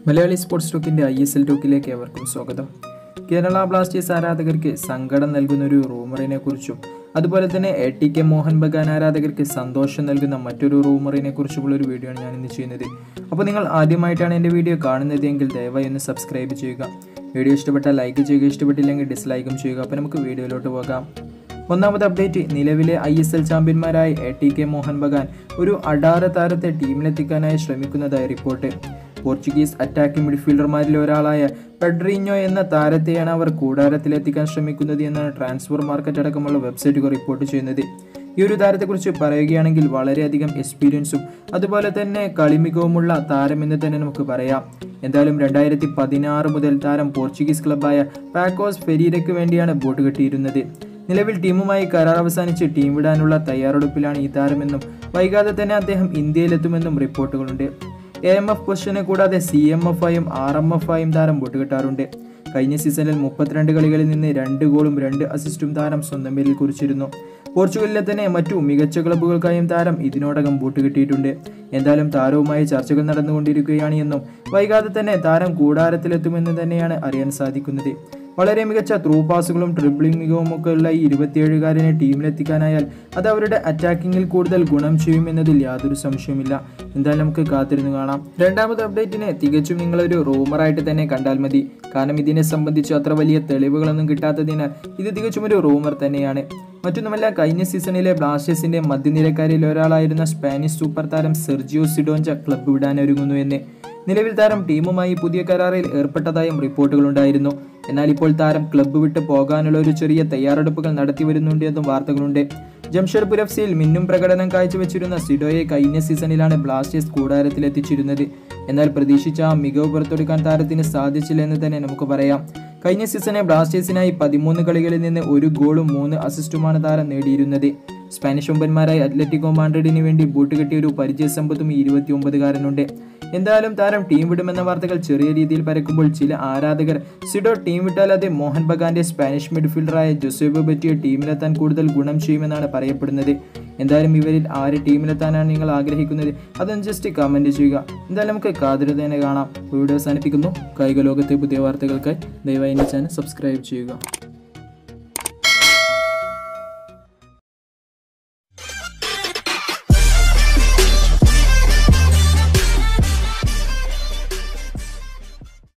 Malayali sports ടോക്കിന്റെ I S L ടോക്കിലേക്ക് ഏവർക്കും സ്വാഗതം കേരള ബ്ലാസ്റ്റേഴ്സ് ആരാധകർക്ക് സങ്കടം നൽകുന്ന ഒരു റൂമറിനെ കുറിച്ചും അതുപോലെ തന്നെ A T K Mohun Bagan ആരാധകർക്ക് സന്തോഷം നൽകുന്ന മറ്റൊരു റൂമറിനെ കുറിച്ചുമുള്ള ഒരു വീഡിയോ ആണ് ഞാൻ ഇന്ന് ചെയ്യുന്നത് അപ്പോൾ നിങ്ങൾ ആദ്യമായിട്ടാണ് എൻ്റെ വീഡിയോ കാണുന്നത് എങ്കിൽ ദയവായി ഒന്ന് സബ്സ്ക്രൈബ് ചെയ്യുക വീഡിയോ ഇഷ്ടപ്പെട്ടാൽ ലൈക്ക് ചെയ്യുക ഇഷ്ടപ്പെട്ടില്ലെങ്കിൽ ഡിസ്ലൈക്കും ചെയ്യുക അപ്പോൾ നമുക്ക് വീഡിയോയിലോട്ട് പോകാം ഒന്നാമത് അപ്ഡേറ്റ് നിലവിലെ ഐ എസ് എൽ ചാമ്പ്യന്മാരായ A T K Mohun Bagan ഒരു അഡാര താരത്തെ ടീമിലെത്തിക്കാനായി ശ്രമിക്കുന്നതായി റിപ്പോർട്ട് പോർച്ചുഗീസ് അറ്റാക്കിംഗ് മിഡ്ഫീൽഡർമാരിൽ ഒരാളായ പെഡ്രീഞ്ഞോ എന്ന താരത്തെയാണ് അവർ കൂടാരത്തിലെത്തിക്കാൻ ശ്രമിക്കുന്നത് എന്നാണ് ട്രാൻസ്ഫർ മാർക്കറ്റ് അടക്കമുള്ള വെബ്സൈറ്റുകൾ റിപ്പോർട്ട് ചെയ്യുന്നത് ഈ ഒരു താരത്തെക്കുറിച്ച് പറയുകയാണെങ്കിൽ വളരെയധികം എക്സ്പീരിയൻസും അതുപോലെ തന്നെ കളിമികവുമുള്ള താരമെന്ന് തന്നെ നമുക്ക് പറയാം എന്തായാലും രണ്ടായിരത്തി പതിനാറ് മുതൽ താരം പോർച്ചുഗീസ് ക്ലബായ പാക്കോസ് ഫെരീരയ്ക്ക് വേണ്ടിയാണ് ബോട്ട് കെട്ടിയിരുന്നത് നിലവിൽ ടീമുമായി കരാർ അവസാനിച്ച് ടീം വിടാനുള്ള തയ്യാറെടുപ്പിലാണ് ഈ താരമെന്നും വൈകാതെ തന്നെ അദ്ദേഹം ഇന്ത്യയിലെത്തുമെന്നും റിപ്പോർട്ടുകളുണ്ട് എ എം എഫ് പൊസിഷനെ കൂടാതെ സി എം എഫ് ആയും ആർ എം എഫ് ആയും താരം ബോട്ടുകെട്ടാറുണ്ട് കഴിഞ്ഞ സീസണിൽ മുപ്പത്തിരണ്ട് കളികളിൽ നിന്ന് രണ്ട് ഗോളും രണ്ട് അസിസ്റ്റും താരം സ്വന്തം പേരിൽ കുറിച്ചിരുന്നു പോർച്ചുഗലിലെ തന്നെ മറ്റു മികച്ച ക്ലബ്ബുകൾക്കായും താരം ഇതിനോടകം ബൂട്ട് കിട്ടിയിട്ടുണ്ട് എന്തായാലും താരവുമായി ചർച്ചകൾ നടന്നുകൊണ്ടിരിക്കുകയാണ് എന്നും വൈകാതെ തന്നെ താരം കൂടാരത്തിലെത്തുമെന്ന് തന്നെയാണ് അറിയാൻ സാധിക്കുന്നത് വളരെ മികച്ച ത്രൂ പാസുകളും ട്രിബിളിംഗ് മികവും ഒക്കെ ഉള്ള ഈ ഇരുപത്തിയേഴുകാരനെ ടീമിലെത്തിക്കാനായാൽ അത് അവരുടെ അറ്റാക്കിങ്ങിൽ കൂടുതൽ ഗുണം ചെയ്യുമെന്നതിൽ യാതൊരു സംശയവുമില്ല എന്തായാലും നമുക്ക് കാത്തിരുന്ന് കാണാം രണ്ടാമത് അപ്ഡേറ്റിനെ തികച്ചും നിങ്ങളൊരു റൂമറായിട്ട് തന്നെ കണ്ടാൽ മതി കാരണം ഇതിനെ സംബന്ധിച്ച് അത്ര വലിയ തെളിവുകളൊന്നും കിട്ടാത്തതിനാൽ ഇത് തികച്ചും ഒരു റൂമർ തന്നെയാണ് മറ്റൊന്നുമല്ല കഴിഞ്ഞ സീസണിലെ ബ്ലാസ്റ്റേഴ്സിന്റെ മധ്യനിരക്കാരിൽ ഒരാളായിരുന്ന സ്പാനിഷ് സൂപ്പർ താരം സെർജിയോ സിഡോഞ്ച ക്ലബ്ബ് വിടാനൊരുങ്ങുന്നു എന്ന് നിലവിൽ താരം ടീമുമായി പുതിയ കരാറിൽ ഏർപ്പെട്ടതായും റിപ്പോർട്ടുകളുണ്ടായിരുന്നു എന്നാൽ ഇപ്പോൾ താരം ക്ലബ്ബ് വിട്ട് പോകാനുള്ള ഒരു ചെറിയ തയ്യാറെടുപ്പുകൾ നടത്തി വരുന്നുണ്ട് എന്നും വാർത്തകളുണ്ട് ജംഷഡ്പൂർ എഫ് സിയിൽ മിന്നും പ്രകടനം കാഴ്ചവെച്ചിരുന്ന സിഡോയെ കഴിഞ്ഞ സീസണിലാണ് ബ്ലാസ്റ്റേഴ്സ് കൂടാരത്തിലെത്തിച്ചിരുന്നത് എന്നാൽ പ്രതീക്ഷിച്ച ആ മികവ് പുറത്തെടുക്കാൻ താരത്തിന് സാധിച്ചില്ല എന്ന് തന്നെ നമുക്ക് പറയാം കഴിഞ്ഞ സീസണിൽ ബ്ലാസ്റ്റേഴ്സിനായി പതിമൂന്ന് കളികളിൽ നിന്ന് ഒരു ഗോളും മൂന്ന് അസിസ്റ്റുമാണ് താരം നേടിയിരുന്നത് സ്പാനിഷ് ഒമ്പന്മാരായ അത്ലറ്റിക്കോ മാൻഡ്രിഡിന് വേണ്ടി ബൂട്ട് കെട്ടിയ ഒരു പരിചയസമ്പത്തും ഈ ഇരുപത്തിയൊമ്പതുകാരനുണ്ട് എന്തായാലും താരം ടീം വിടുമെന്ന വാർത്തകൾ ചെറിയ രീതിയിൽ പരക്കുമ്പോൾ ചില ആരാധകർ സിഡോ ടീം വിട്ടാൽ അത് മോഹൻ ബഗാന്റെ സ്പാനിഷ് മിഡ്ഫീൽഡറായ ജോസേബ് ബറ്റിയെ ടീമിലെത്താൻ കൂടുതൽ ഗുണം ചെയ്യുമെന്നാണ് പറയപ്പെടുന്നത് എന്തായാലും ഇവരിൽ ആര് ടീമിലെത്താനാണ് നിങ്ങൾ ആഗ്രഹിക്കുന്നത് അതൊന്ന് ജസ്റ്റ് കമൻറ്റ് ചെയ്യുക എന്തായാലും നമുക്ക് കാതിരത തന്നെ കാണാം വീഡിയോ അവസാനിപ്പിക്കുന്നു കായിക ലോകത്തെ പുതിയ വാർത്തകൾക്കായി ദയവായി എൻ്റെ ചാനൽ സബ്സ്ക്രൈബ് ചെയ്യുക